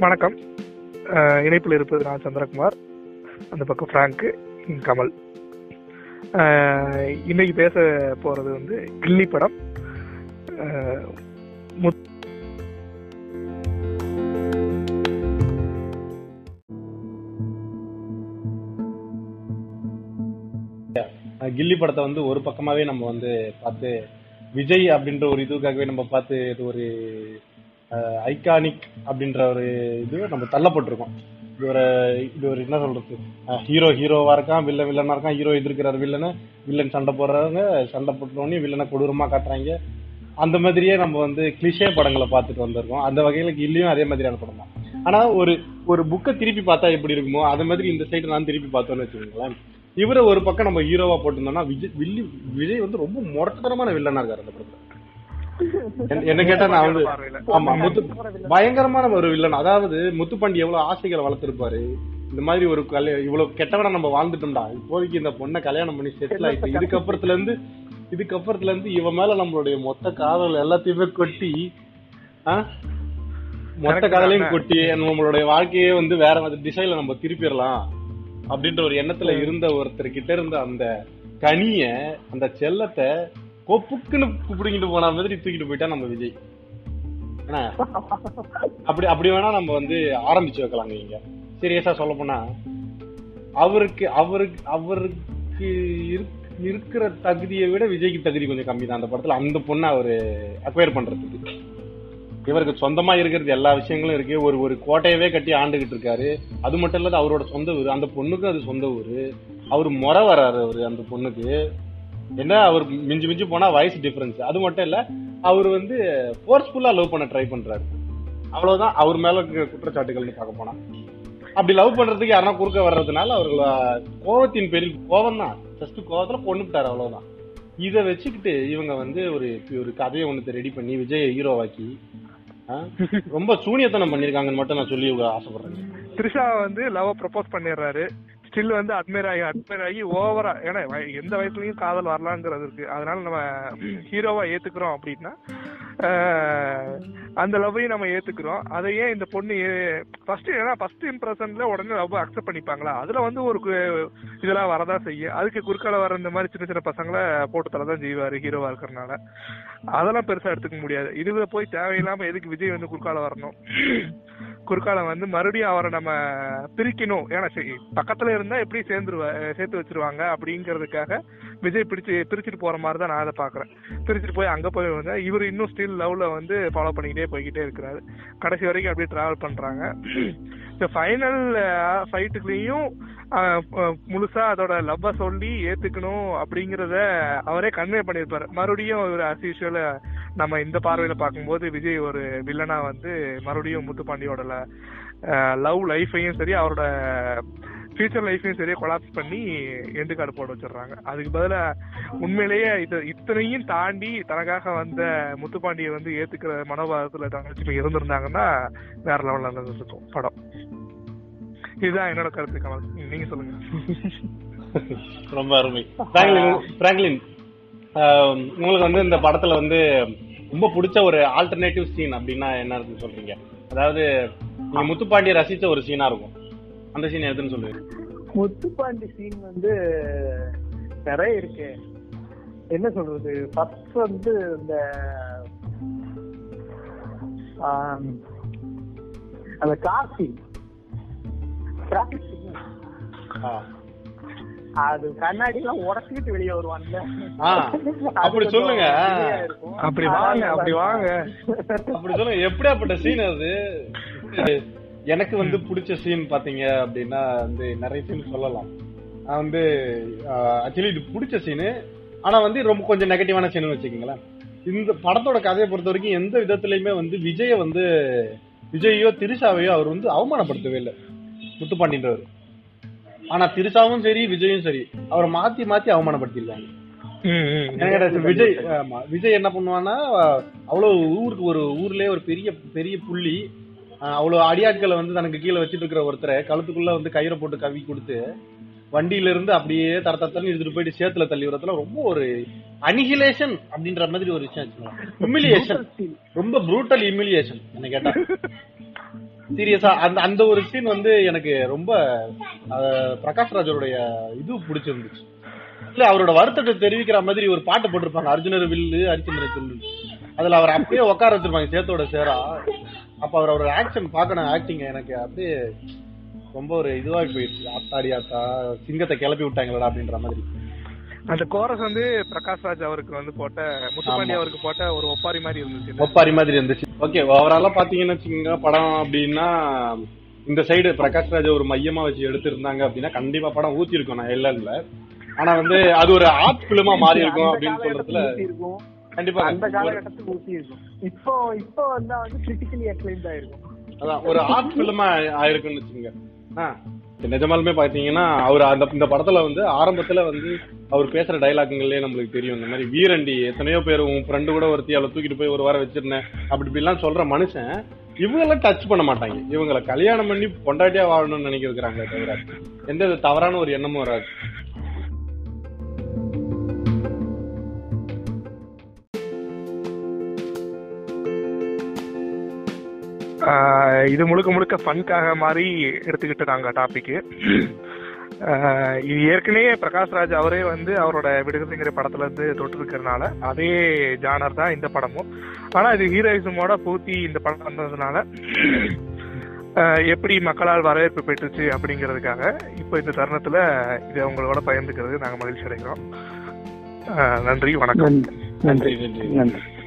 வணக்கம் அஹ் இணைப்பில் இருப்பது நான் சந்திரகுமார் அந்த பக்கம் ஃப்ராங்க் கமல் அஹ் இன்னைக்கு பேச போறது வந்து கில்லி படம் அஹ் முத்- அஹ் கில்லி படத்தை வந்து ஒரு பக்கமாவே நம்ம வந்து பார்த்து விஜய் அப்படின்ற ஒரு இதுக்காகவே நம்ம பார்த்து இது ஒரு ஐகானிக் அப்படின்ற ஒரு இது நம்ம தள்ளப்பட்டிருக்கோம் இது ஒரு இது ஒரு என்ன சொல்றது ஹீரோ ஹீரோவா இருக்கான் வில்லன் வில்லனா இருக்கான் ஹீரோ எதிர்க்கிறார் வில்லனை வில்லன் சண்டை போடுறவங்க சண்டை போட்டுறவனே வில்லனை கொடூரமா காட்டுறாங்க அந்த மாதிரியே நம்ம வந்து கிளிஷே படங்களை பார்த்துட்டு வந்திருக்கோம் அந்த வகையில கில்லியும் அதே மாதிரியான படம் தான் ஆனா ஒரு ஒரு புக்கை திருப்பி பார்த்தா எப்படி இருக்குமோ அந்த மாதிரி இந்த சைடு நான் திருப்பி பார்த்தோன்னு வச்சுக்கோங்களேன் இவரை ஒரு பக்கம் நம்ம ஹீரோவா போட்டிருந்தோம்னா விஜய் வில்லி விஜய் வந்து ரொம்ப முரட்டத்தனமான வில்லனா இருக்காரு அந்த படத்துல என்ன- என்ன கேட்டா நான் வந்து ஆமா முத்து பயங்கரமான ஒரு வில்லன் அதாவது முத்துப்பாண்டி எவ்வளவு ஆசைகளை வளர்த்திருப்பாரு இந்த மாதிரி ஒரு கல்ய இவ்வளவு கெட்டவனா நம்ம வாழ்ந்துட்டோம்டா இப்போதைக்கு இந்த பொண்ணை கல்யாணம் பண்ணி செட்டில் ஆயிட்டு இதுக்கப்புறத்துல இருந்து இதுக்கப்புறத்துல இருந்து இவன் மேல நம்மளுடைய மொத்த காதல் எல்லாத்தையுமே கொட்டி ஆ? மொத்த காதலையும் கொட்டி நம்மளுடைய வாழ்க்கையே வந்து வேற மாதிரி திசையில நம்ம திருப்பிடலாம் அப்படின்ற ஒரு எண்ணத்துல இருந்த ஒருத்தர் கிட்ட இருந்த அந்த கனிய அந்த செல்லத்தை கொப்புக்குன்னு பிடிங்கிட்டு போன மாதிரி தூக்கிட்டு போயிட்டா நம்ம விஜய் என்ன அப்படி அப்படி வேணா நம்ம வந்து ஆரம்பிச்சு வைக்கலாங்க இங்க சீரியஸா சொல்ல போனா அவருக்கு அவருக்கு அவருக்கு இருக்- இருக்கிற தகுதியை விட விஜய்க்கு தகுதி கொஞ்சம் கம்மி தான் அந்த படத்துல அந்த பொண்ணை அவரு அக்வயர் பண்றதுக்கு இவருக்கு சொந்தமா இருக்கிறது எல்லா விஷயங்களும் இருக்கு ஒரு ஒரு கோட்டையவே கட்டி ஆண்டுகிட்டு இருக்காரு அது மட்டும் இல்லாத அவரோட சொந்த ஊர் அந்த பொண்ணுக்கும் அது சொந்த ஊரு அவர் முறை வர்றாரு அவரு அந்த பொண்ணுக்கு என்ன அவர் மிஞ்சி மிஞ்சி போனா வயசு டிஃபரன்ஸ் அது மட்டும் இல்ல அவர் வந்து ஃபோர்ஸ்ஃபுல்லா லவ் பண்ண ட்ரை பண்றாரு அவ்வளவுதான் அவர் மேல இருக்கிற குற்றச்சாட்டுகள்னு பார்க்க போனா அப்படி லவ் பண்றதுக்கு யாரா குறுக்க வர்றதுனால அவர்கள் கோவத்தின் பேரில் கோவம் தான் ஜஸ்ட் கோவத்துல கொண்டுட்டாரு அவ்வளவுதான் இத வச்சுக்கிட்டு இவங்க வந்து ஒரு ஒரு கதையை ஒண்ணு ரெடி பண்ணி விஜய ஹீரோவாக்கி ஆ, ரொம்ப சூனியத்தனம் பண்ணிருக்காங்கன்னு மட்டும் நான் சொல்லி ஆசைப்படுறேன் த்ரிஷா வந்து லவ் ப்ரப்போஸ் பண்ணிடுறாரு ஸ்டில் வந்து அட்மையர் ஆகி அட்மையர் ஆகி ஓவரா ஏன்னா வய- எந்த வயசுலயும் காதல் வரலாங்கிறது இருக்கு அதனால நம்ம ஹீரோவா ஏத்துக்கிறோம் அப்படின்னா ஆஹ், அந்த லவ்வையும் நம்ம ஏத்துக்கிறோம் அதை ஏன் இந்த பொண்ணு ஃபர்ஸ்ட் ஏன்னா ஃபர்ஸ்ட் இம்ப்ரெஷன்ல உடனே லவ் அக்செப்ட் பண்ணிப்பாங்களா அதுல வந்து ஒரு கு- இதெல்லாம் வரதான் செய்யும் அதுக்கு குறுக்கால வர இந்த மாதிரி சின்ன சின்ன பசங்களை போட்டு தலை தான் செய்வாரு ஹீரோவா இருக்கிறனால அதெல்லாம் பெருசா எடுத்துக்க முடியாது இதுல போய் தேவையில்லாம எதுக்கு விஜய் வந்து குறுக்கால வரணும் குறுக்கால வந்து மறுபடியும் அவரை நம்ம பிரிக்கணும் ஏன்னா சரி பக்கத்துல இருந்தா எப்படி சேர்ந்துருவ சேர்த்து வச்சிருவாங்க அப்படிங்கறதுக்காக விஜய் பிடிச்சு பிரிச்சுட்டு போற மாதிரி தான் நான் அதை பாக்குறேன் பிரிச்சுட்டு போய் அங்க போய் வந்து இவர் இன்னும் ஸ்டில் லவ்ல வந்து ஃபாலோ பண்ணிக்கிட்டே போய்கிட்டே இருக்கிறாரு கடைசி வரைக்கும் அப்படியே டிராவல் பண்றாங்க இந்த ஃபைனல் ஃபைட்டுக்குள்ளேயும் முழுசா அதோட லவ்வ சொல்லி ஏத்துக்கணும் அப்படிங்கறத அவரே கன்வே பண்ணிருப்பாரு மறுபடியும் இவர் அஸ் யூஷுவல் நம்ம இந்த பார்வையில பார்க்கும்போது விஜய் ஒரு வில்லனா வந்து மறுபடியும் முத்துப்பாண்டியோட லவ் லைஃபையும் சரி அவரோட ஃபியூச்சர் லைஃபையும் சரியா கொலாப்ஸ் பண்ணி எண்டு கார்டு போட வச்சிடுறாங்க அதுக்கு பதிலா உண்மையிலேயே இது இத்தனையும் தாண்டி தனக்காக வந்த முத்துப்பாண்டியை வந்து ஏத்துக்கிற மனோபாவத்துல தங்கச்சி இருந்திருந்தாங்கன்னா வேற லெவல்ல இருந்திருக்கும் படம் இதுதான் என்னோட கருத்து கமல் நீங்க சொல்லுங்க ரொம்ப அருமை பிராங்க்லின் பிராங்க்லின் ஆஹ், உங்களுக்கு வந்து இந்த படத்துல வந்து ரொம்ப பிடிச்ச ஒரு ஆல்டர்னேட்டிவ் சீன் அப்படின்னா என்ன இருக்குன்னு சொல்றீங்க அதாவது நீங்க முத்துப்பாண்டிய ரசிச்ச ஒரு சீனா இருக்கும் அந்த சீன் எதுன்னு சொல்லுவீங்க முத்துப்பாண்டி சீன் வந்து நிறைய இருக்கு என்ன சொல்றது ஃபர்ஸ்ட் வந்து இந்த ஆம், அந்த கார் சீன் traffic signal. ஆஹ். அது கண்ணாடி எல்லாம் உடச்சிக்கிட்டு வெளியே வருவான்ல ஆ, அது அப்படி கொஞ்சம் சொல்லுங்க. இதுவா இருக்கும். அப்படி வாங்க அப்படி வாங்க அப்படி சொல்லுங்க எப்படியாப்பட்ட சீன் அது எனக்கு வந்து பிடிச்ச சீன் பாத்தீங்க அப்படின்னா வந்து நிறைய சீன் சொல்லலாம் நான் வந்து ஆக்சுவலி இது பிடிச்ச சீனு ஆனா வந்து ரொம்ப கொஞ்சம் நெகட்டிவான சீன் வச்சுக்கோங்களேன் இந்த படத்தோட கதையை பொறுத்த வரைக்கும் எந்த விதத்துலயுமே வந்து விஜய வந்து விஜயோ திரிஷாவையோ அவர் வந்து அவமானப்படுத்தவே இல்லை முத்துப்பாண்டின்றவர் ஆனா திரிஷாவும் சரி விஜயும் சரி அவரை மாத்தி மாத்தி அவமானப்படுத்திருக்காங்க ம், ம். எனக்கு அது விஜய் ஆமா விஜய் என்ன பண்ணுவான்னா அவ்வளவு ஊருக்கு ஒரு ஊர்லயே ஒரு பெரிய பெரிய புள்ளி அஹ், அவ்வளவு அடியாட்களை வந்து தனக்கு கீழே வச்சிட்டு இருக்கிற ஒருத்தரை கழுத்துக்குள்ள வந்து கயிறை போட்டு கவி கொடுத்து வண்டியில இருந்து அப்படியே தர தரத்தன்னு எடுத்துட்டு போயிட்டு சேத்துல தள்ளி விடுறதுல ரொம்ப ஒரு அனிஹிலேஷன் அப்படின்ற மாதிரி ஒரு விஷயம் வச்சுக்கலாம் ஹியூமிலியேஷன் ரொம்ப ப்ரூட்டல் ஹியூமிலியேஷன் என்ன கேட்டா சீரியஸா அந்த அந்த ஒரு சீன் வந்து எனக்கு ரொம்ப அஹ், பிரகாஷ் ராஜருடைய இது பிடிச்சிருந்துச்சு இல்ல அவரோட வருத்தத்தை தெரிவிக்கிற மாதிரி ஒரு பாட்டு போட்டிருப்பாங்க அர்ஜுனர் வில்லு அரிச்சந்திர சொல்லு அதுல அவர் அப்படியே உட்கார வச்சிருப்பாங்க சேத்தோட சேரா அப்ப அவர் அவரோட ஆக்ஷன் பார்க்கணும் ஆக்டிங் எனக்கு அப்படியே ரொம்ப ஒரு இதுவாகி போயிடுச்சு ஆத்தாடி ஆத்தா சிங்கத்தை கிளப்பி விட்டாங்களா அப்படின்ற மாதிரி அந்த கோரஸ் வந்து பிரகாஷ் ராஜ் அவருக்கு வந்து போட்ட முத்துப்பாண்டி ஆமா. அவருக்கு போட்ட ஒரு ஒப்பாரி மாதிரி இருந்துச்சு ஒப்பாரி மாதிரி இருந்துச்சு ஓகே ஓவராலா பாத்தீங்கன்னு வச்சுக்கோங்க படம் அப்படின்னா இந்த சைடு பிரகாஷ் ராஜ் ஒரு மையமா வச்சு எடுத்திருந்தாங்க அப்படின்னா கண்டிப்பா படம் ஊத்தி இருக்கும் நான் இல்ல இல்ல ஆனா வந்து அது ஒரு ஆர்ட் பிலிமா மாறி இருக்கும் அந்த அப்படின்னு காலகட்டத்துல சொல்றதுல ஊசி இருக்கும் கண்டிப்பா அந்த ஒரு- காலகட்டத்துக்கு ஊசி இருக்கும் இப்போ இப்போ வந்தா வந்து கிரிட்டிக்கலி அக்ளைம்ட் ஆயிருக்கும் அதான் ஒரு ஆர்ட் பிலிமா ஆயிருக்குன்னு வச்சுக்கோங்க ஆ, நிஜமாலுமே பாத்தீங்கன்னா அவர் அந்த இந்த படத்துல வந்து ஆரம்பத்துல வந்து அவர் பேசுற டைலாக்குங்களே நம்மளுக்கு தெரியும் இந்த மாதிரி வீரண்டி எத்தனையோ பேர் உன் ஃப்ரெண்டு கூட ஒருத்தி அவளை தூக்கிட்டு போய் ஒரு வாரம் வச்சிருந்தேன் அப்படி இப்படிலாம் சொல்ற மனுஷன் இவங்கெல்லாம் டச் பண்ண மாட்டாங்க இவங்களை கல்யாணம் பண்ணி பொண்டாட்டியா வாழணும்னு நினைக்கிறாங்க தவிர எந்த வித தவறான ஒரு எண்ணமும் வராது ஆஹ் இது முழுக்க முழுக்க ஃபன்காக மாதிரி எடுத்துக்கிட்டு நாங்க டாபிக் இது ஏற்கனவே பிரகாஷ் ராஜ் அவரே வந்து அவரோட விடுதலைங்கிற படத்துல இருந்து தொட்டு இருக்கிறதுனால அதே ஜானர் தான் இந்த படமும் ஆனா இது ஹீரோயிசமோட பூத்தி இந்த படம் வந்ததுனால ஆஹ் எப்படி மக்களால் வரவேற்பு பெற்றுச்சு அப்படிங்கிறதுக்காக இப்போ இந்த தருணத்துல இதை உங்களோட பகிர்ந்துக்கிறது நாங்க மகிழ்ச்சி அடைகிறோம் ஆஹ் நன்றி வணக்கம் நன்றி நன்றி நன்றி